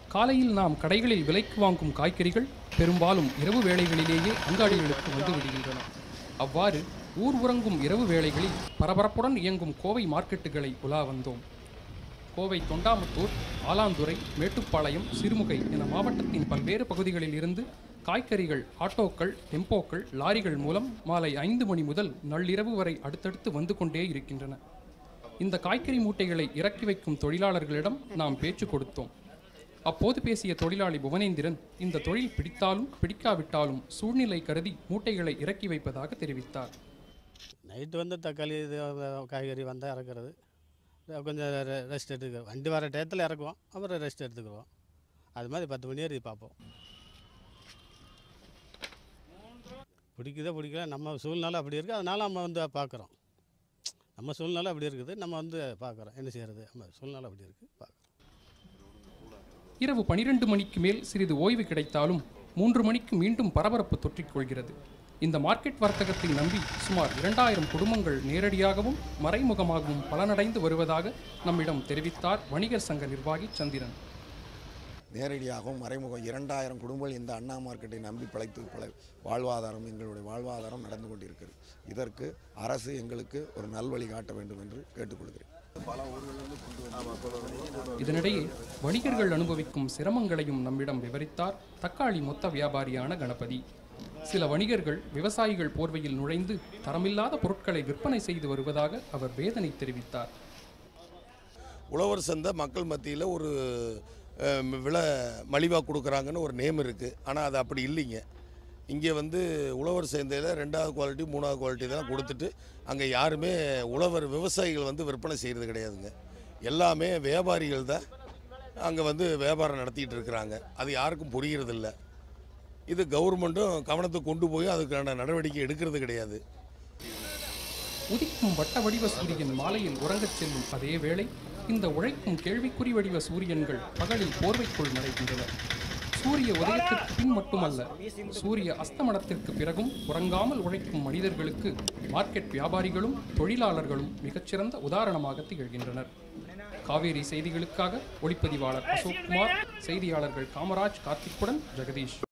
காலையில் நாம் கடைகளில் விலைக்கு வாங்கும் காய்கறிகள் பெரும்பாலும் இரவு வேளைகளிலேயே அங்காடிகளுக்கு வந்து விடுகின்றன அவ்வாறு ஊர் உறங்கும் இரவு வேளைகளில் பரபரப்புடன் இயங்கும் கோவை மார்க்கெட்டுகளை உலா வந்தோம் கோவை தொண்டாமுத்தூர் ஆலாந்துறை மேட்டுப்பாளையம் சிறுமுகை என மாவட்டத்தின் பல்வேறு பகுதிகளில் இருந்து காய்கறிகள் ஆட்டோக்கள் டெம்போக்கள் லாரிகள் மூலம் மாலை ஐந்து மணி முதல் நள்ளிரவு வரை அடுத்தடுத்து வந்து கொண்டே இருக்கின்றன இந்த காய்கறி மூட்டைகளை இறக்கி வைக்கும் தொழிலாளர்களிடம் நாம் பேச்சு கொடுத்தோம் அப்போது பேசிய தொழிலாளி புவனேந்திரன் இந்த தொழில் பிடித்தாலும் பிடிக்காவிட்டாலும் சூழ்நிலை கருதி மூட்டைகளை இறக்கி வைப்பதாக தெரிவித்தார் நைட்டு வந்து தக்காளி இது காய்கறி வந்தால் இறக்குறது கொஞ்சம் ரெஸ்ட் எடுத்துக்க வண்டி வர டயத்தில் இறக்குவோம் அப்புறம் ரெஸ்ட் எடுத்துக்குவோம் அது மாதிரி பத்து மணி வரைக்கும் பார்ப்போம் பிடிக்குதோ பிடிக்கல நம்ம சூழ்நிலை அப்படி இருக்குது அதனால நம்ம வந்து பார்க்குறோம் நம்ம சூழ்நிலை அப்படி இருக்குது நம்ம வந்து பார்க்குறோம் என்ன செய்கிறது நம்ம சூழ்நிலை அப்படி இருக்குது பார்க்குறோம் இரவு பனிரெண்டு மணிக்கு மேல் சிறிது ஓய்வு கிடைத்தாலும் மூன்று மணிக்கு மீண்டும் பரபரப்பு தொற்றிக் கொள்கிறது இந்த மார்க்கெட் வர்த்தகத்தை நம்பி சுமார் இரண்டாயிரம் குடும்பங்கள் நேரடியாகவும் மறைமுகமாகவும் பலனடைந்து வருவதாக நம்மிடம் தெரிவித்தார் வணிகர் சங்க நிர்வாகி சந்திரன் நேரடியாகவும் மறைமுகம் இரண்டாயிரம் குடும்பங்கள் இந்த அண்ணா மார்க்கெட்டை நம்பி பிழைத்து பிழை வாழ்வாதாரம் எங்களுடைய வாழ்வாதாரம் நடந்து கொண்டிருக்கிறது இதற்கு அரசு எங்களுக்கு ஒரு நல்வழி காட்ட வேண்டும் என்று கேட்டுக்கொள்கிறேன் இதனிடையே வணிகர்கள் அனுபவிக்கும் சிரமங்களையும் நம்மிடம் விவரித்தார் தக்காளி மொத்த வியாபாரியான கணபதி சில வணிகர்கள் விவசாயிகள் போர்வையில் நுழைந்து தரமில்லாத பொருட்களை விற்பனை செய்து வருவதாக அவர் வேதனை தெரிவித்தார் உழவர் சந்தை மக்கள் மத்தியில் ஒரு அஹ், விலை மலிவாக கொடுக்குறாங்கன்னு ஒரு நேம் இருக்குது ஆனால் அது அப்படி இல்லைங்க இங்கே வந்து உழவர் சந்தையில் ரெண்டாவது குவாலிட்டி மூணாவது குவாலிட்டி தான் கொடுத்துட்டு அங்கே யாருமே உழவர் விவசாயிகள் வந்து விற்பனை செய்கிறது கிடையாதுங்க எல்லாமே வியாபாரிகள் தான் அங்கே வந்து வியாபாரம் நடத்திட்டு இருக்கிறாங்க அது யாருக்கும் புரியறதில்ல இது கவர்மெண்ட்டும் கவனத்துக்கு கொண்டு போய் அதுக்கான நடவடிக்கை எடுக்கிறது கிடையாது உதிக்கும் வட்ட வடிவ சூரியன் மாலையில் உறங்கச் செல்லும் அதே வேளை இந்த உழைக்கும் கேள்விக்குறி வடிவ சூரியன்கள் பகலில் போர்வைக்குள் மறைகின்றன சூரிய உதயத்திற்கு பின் மட்டுமல்ல சூரிய அஸ்தமனத்திற்கு பிறகும் உறங்காமல் உழைக்கும் மனிதர்களுக்கு மார்க்கெட் வியாபாரிகளும் தொழிலாளர்களும் மிகச்சிறந்த உதாரணமாக திகழ்கின்றனர் காவேரி செய்திகளுக்காக ஒளிப்பதிவாளர் அசோக் குமார் செய்தியாளர்கள் காமராஜ் கார்த்திக்குடன் ஜெகதீஷ்